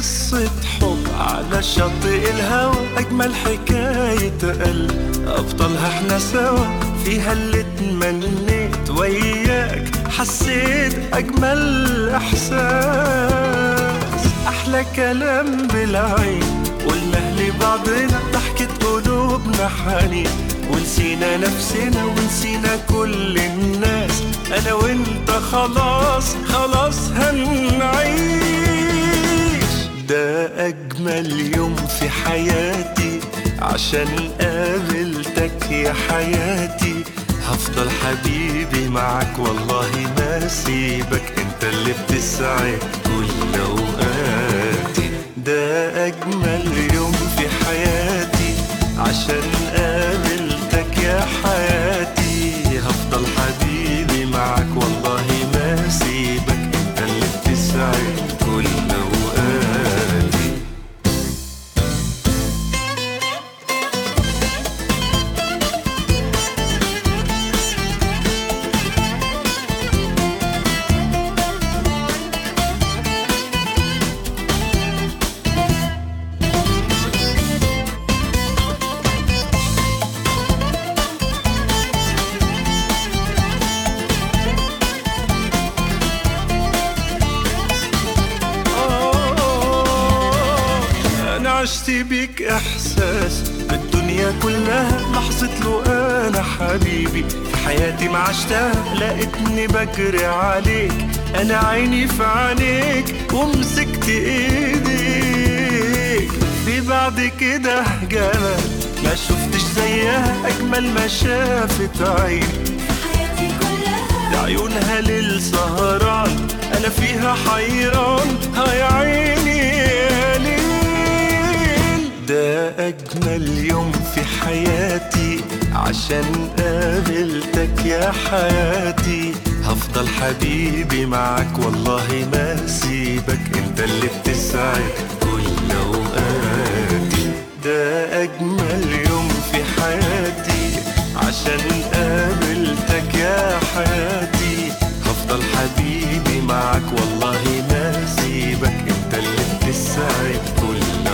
قصة حب على شاطئ الهوى أجمل حكاية قلب أبطالها احنا سوا فيها اللي تمنيت وياك حسيت أجمل إحساس أحلى كلام بالعين قلنا لبعضنا ضحكة قلوبنا حنين ونسينا نفسنا ونسينا كل الناس أنا وأنت خلاص خلاص هنعيش ده أجمل يوم في حياتي عشان قابلتك يا حياتي هفضل حبيبي معك والله ما سيبك انت اللي بتسعد كل اوقاتي ده اجمل يوم في حياتي عشان قابلتك يا حياتي هفضل حبيبي معك والله ما سيبك انت اللي بتسعد كل اوقاتي أنا عشت بيك إحساس بالدنيا كلها لحظة له أنا حبيبي في حياتي ما عشتها لقيتني بجري عليك أنا عيني في عينيك ومسكت إيديك في بعد كده جمال ما شفتش زيها أجمل ما شافت عيني حياتي كلها ده عيونها للسهران انا فيها حيران هاي عيني يا ليل ده اجمل يوم في حياتي عشان قابلتك يا حياتي هفضل حبيبي معك والله ما سيبك انت اللي بتسعد كل اوقاتي ده اجمل يوم في حياتي عشان قابلتك يا حياتي هفضل حبيبي معك والله ما سيبك انت اللي بتسعد كل